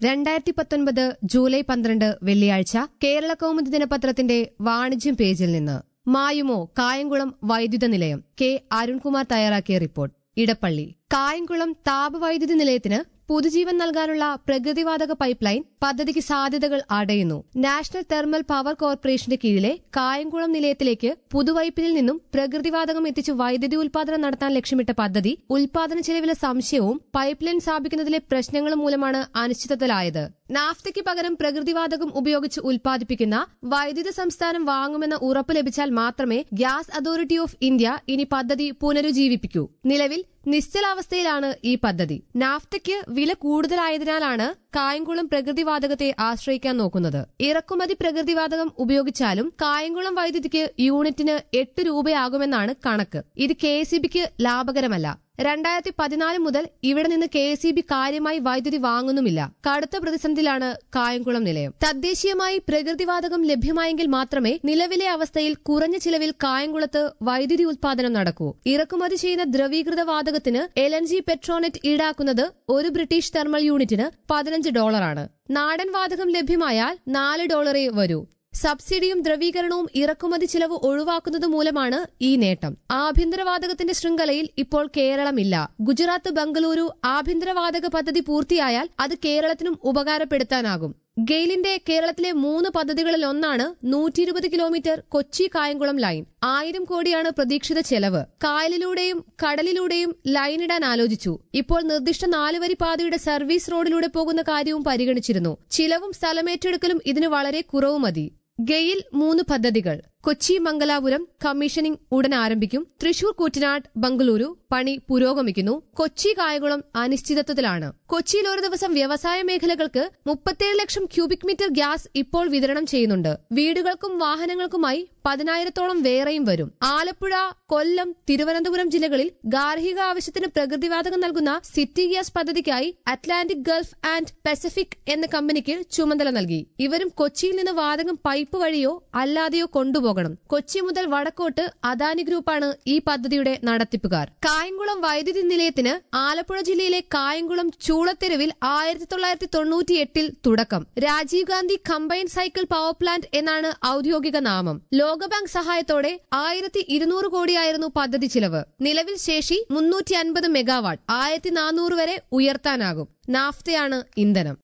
രണ്ടായിരത്തി പത്തൊൻപത് ജൂലൈ പന്ത്രണ്ട് വെള്ളിയാഴ്ച കേരള കൗമുദി ദിനപത്രത്തിന്റെ വാണിജ്യം പേജിൽ നിന്ന് മായുമോ കായംകുളം വൈദ്യുത നിലയം കെ അരുൺകുമാർ തയ്യാറാക്കിയ റിപ്പോർട്ട് ഇടപ്പള്ളി കായംകുളം താപവൈദ്യുതി നിലയത്തിന് പുതുജീവൻ നൽകാനുള്ള പ്രകൃതിവാതക പൈപ്പ് ലൈൻ പദ്ധതിക്ക് സാധ്യതകൾ അടയുന്നു നാഷണൽ തെർമൽ പവർ കോർപ്പറേഷന്റെ കീഴിലെ കായംകുളം നിലയത്തിലേക്ക് പുതുവൈപ്പിനിൽ നിന്നും പ്രകൃതിവാതകം എത്തിച്ച് വൈദ്യുതി ഉൽപാദനം നടത്താൻ ലക്ഷ്യമിട്ട പദ്ധതി ഉൽപാദന ചെലവിലെ സംശയവും പൈപ്പ് ലൈൻ സ്ഥാപിക്കുന്നതിലെ പ്രശ്നങ്ങളും മൂലമാണ് അനിശ്ചിതത്തിലായത് നാഫ്തയ്ക്ക് പകരം പ്രകൃതിവാതകം ഉപയോഗിച്ച് ഉൽപ്പാദിപ്പിക്കുന്ന വൈദ്യുത സംസ്ഥാനം വാങ്ങുമെന്ന ഉറപ്പ് ലഭിച്ചാൽ മാത്രമേ ഗ്യാസ് അതോറിറ്റി ഓഫ് ഇന്ത്യ ഇനി പദ്ധതി പുനരുജ്ജീവിപ്പിക്കൂ നിലവിൽ നിശ്ചലാവസ്ഥയിലാണ് ഈ പദ്ധതി നാഫ്തയ്ക്ക് വില കൂടുതലായതിനാലാണ് കായംകുളം പ്രകൃതിവാതകത്തെ ആശ്രയിക്കാൻ നോക്കുന്നത് ഇറക്കുമതി പ്രകൃതിവാതകം ഉപയോഗിച്ചാലും കായംകുളം വൈദ്യുതിക്ക് യൂണിറ്റിന് എട്ട് രൂപയാകുമെന്നാണ് കണക്ക് ഇത് കെ ലാഭകരമല്ല രണ്ടായിരത്തി പതിനാല് മുതൽ ഇവിടെ നിന്ന് കെ എസ് ഇ ബി കാര്യമായി വൈദ്യുതി വാങ്ങുന്നുമില്ല കടുത്ത പ്രതിസന്ധിയിലാണ് കായംകുളം നിലയം തദ്ദേശീയമായി പ്രകൃതിവാതകം ലഭ്യമായെങ്കിൽ മാത്രമേ നിലവിലെ അവസ്ഥയിൽ കുറഞ്ഞ ചിലവിൽ കായംകുളത്ത് വൈദ്യുതി ഉൽപാദനം നടക്കൂ ഇറക്കുമതി ചെയ്യുന്ന ദ്രവീകൃത വാതകത്തിന് എൽ എൻ ജി പെട്രോനെറ്റ് ഈടാക്കുന്നത് ഒരു ബ്രിട്ടീഷ് തെർമൽ യൂണിറ്റിന് പതിനഞ്ച് ഡോളറാണ് നാടൻ വാതകം ലഭ്യമായാൽ നാല് ഡോളറേ വരൂ സബ്സിഡിയും ദ്രവീകരണവും ഇറക്കുമതി ചിലവ് ഒഴിവാക്കുന്നത് മൂലമാണ് ഈ നേട്ടം ആഭ്യന്തരവാതകത്തിന്റെ ശൃംഖലയിൽ ഇപ്പോൾ കേരളമില്ല ഗുജറാത്ത് ബംഗളൂരു ആഭ്യന്തരവാതക പദ്ധതി പൂർത്തിയായാൽ അത് കേരളത്തിനും ഉപകാരപ്പെടുത്താനാകും ഗെയിലിന്റെ കേരളത്തിലെ മൂന്ന് പദ്ധതികളിൽ ഒന്നാണ് നൂറ്റി ഇരുപത് കിലോമീറ്റർ കൊച്ചി കായംകുളം ലൈൻ ആയിരം കോടിയാണ് പ്രതീക്ഷിത ചെലവ് കായലിലൂടെയും കടലിലൂടെയും ലൈനിടാൻ ആലോചിച്ചു ഇപ്പോൾ നിർദ്ദിഷ്ട നാലുവരി പാതയുടെ സർവീസ് റോഡിലൂടെ പോകുന്ന കാര്യവും പരിഗണിച്ചിരുന്നു ചിലവും സ്ഥലമേറ്റെടുക്കലും ഇതിന് വളരെ കുറവ് മതി ഗെയിൽ മൂന്ന് പദ്ധതികൾ കൊച്ചി മംഗലാപുരം കമ്മീഷനിംഗ് ഉടൻ ആരംഭിക്കും തൃശൂർ കൂറ്റനാട് ബംഗളൂരു പണി പുരോഗമിക്കുന്നു കൊച്ചി കായകുളം അനിശ്ചിതത്വത്തിലാണ് കൊച്ചിയിൽ ഒരു ദിവസം വ്യവസായ മേഖലകൾക്ക് മുപ്പത്തേഴ് ലക്ഷം ക്യൂബിക് മീറ്റർ ഗ്യാസ് ഇപ്പോൾ വിതരണം ചെയ്യുന്നുണ്ട് വീടുകൾക്കും വാഹനങ്ങൾക്കുമായി പതിനായിരത്തോളം വേറെയും വരും ആലപ്പുഴ കൊല്ലം തിരുവനന്തപുരം ജില്ലകളിൽ ഗാർഹിക ആവശ്യത്തിന് പ്രകൃതിവാതകം നൽകുന്ന സിറ്റി ഗ്യാസ് പദ്ധതിക്കായി അറ്റ്ലാന്റിക് ഗൾഫ് ആൻഡ് പസഫിക് എന്ന കമ്പനിക്ക് ചുമതല നൽകി ഇവരും കൊച്ചിയിൽ നിന്ന് വാതകം പൈപ്പ് വഴിയോ അല്ലാതെയോ കൊണ്ടുപോകണം കൊച്ചി മുതൽ വടക്കോട്ട് അദാനി ഗ്രൂപ്പാണ് ഈ പദ്ധതിയുടെ നടത്തിപ്പുകാർ കായംകുളം വൈദ്യുതി നിലയത്തിന് ആലപ്പുഴ ജില്ലയിലെ കായംകുളം ചൂളത്തെരുവിൽ ആയിരത്തി തൊള്ളായിരത്തി തൊണ്ണൂറ്റി എട്ടിൽ തുടക്കം Rajiv Gandhi combine cycle power plant എന്നാണ് ഔദ്യോഗിക നാമം ലോകബാങ്ക് സഹായത്തോടെ ആയിരത്തി ഇരുന്നൂറ് കോടിയായിരുന്നു പദ്ധതി ചിലവ് നിലവിൽ ശേഷി മുന്നൂറ്റി അൻപത് മെഗാവാട്ട് ആയിരത്തി നാനൂറ് വരെ ഉയർത്താനാകും നാഫ്തയാണ് ഇന്ധനം